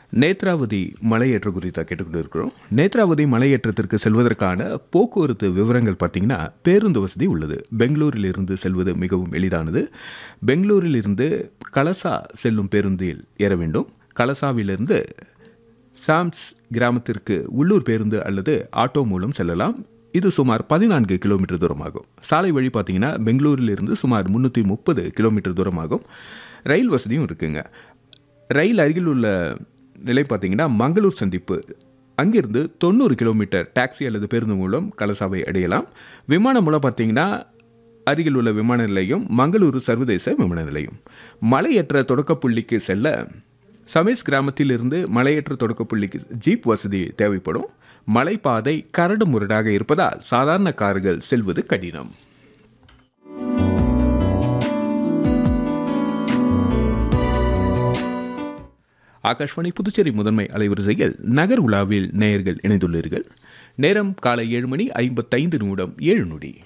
நேத்ராவதி மலையேற்றம் குறித்த கேட்டுக்கொண்டு இருக்கிறோம் நேத்ராவதி மலையேற்றத்திற்கு செல்வதற்கான போக்குவரத்து விவரங்கள் பார்த்தீங்கன்னா பேருந்து வசதி உள்ளது பெங்களூரிலிருந்து செல்வது மிகவும் எளிதானது பெங்களூரிலிருந்து கலசா செல்லும் பேருந்தில் ஏற வேண்டும் கலசாவிலிருந்து சாம்ஸ் கிராமத்திற்கு உள்ளூர் பேருந்து அல்லது ஆட்டோ மூலம் செல்லலாம் இது சுமார் பதினான்கு கிலோமீட்டர் தூரமாகும் சாலை வழி பார்த்தீங்கன்னா பெங்களூரிலிருந்து சுமார் முந்நூற்றி முப்பது கிலோமீட்டர் தூரமாகும் ரயில் வசதியும் இருக்குங்க ரயில் அருகில் உள்ள நிலை பார்த்தீங்கன்னா மங்களூர் சந்திப்பு அங்கிருந்து தொண்ணூறு கிலோமீட்டர் டாக்ஸி அல்லது பேருந்து மூலம் கலசாவை அடையலாம் விமானம் மூலம் பார்த்தீங்கன்னா அருகில் உள்ள விமான நிலையம் மங்களூரு சர்வதேச விமான நிலையம் மலையேற்ற தொடக்க புள்ளிக்கு செல்ல சமேஸ் கிராமத்திலிருந்து மலையேற்ற தொடக்க புள்ளிக்கு ஜீப் வசதி தேவைப்படும் மலைப்பாதை கரடு முரடாக இருப்பதால் சாதாரண கார்கள் செல்வது கடினம் ஆகாஷ்வாணி புதுச்சேரி முதன்மை அலைவரிசையில் நகர் உலாவில் நேயர்கள் இணைந்துள்ளீர்கள் நேரம் காலை ஏழு மணி ஐம்பத்தைந்து நிமிடம் ஏழு நொடி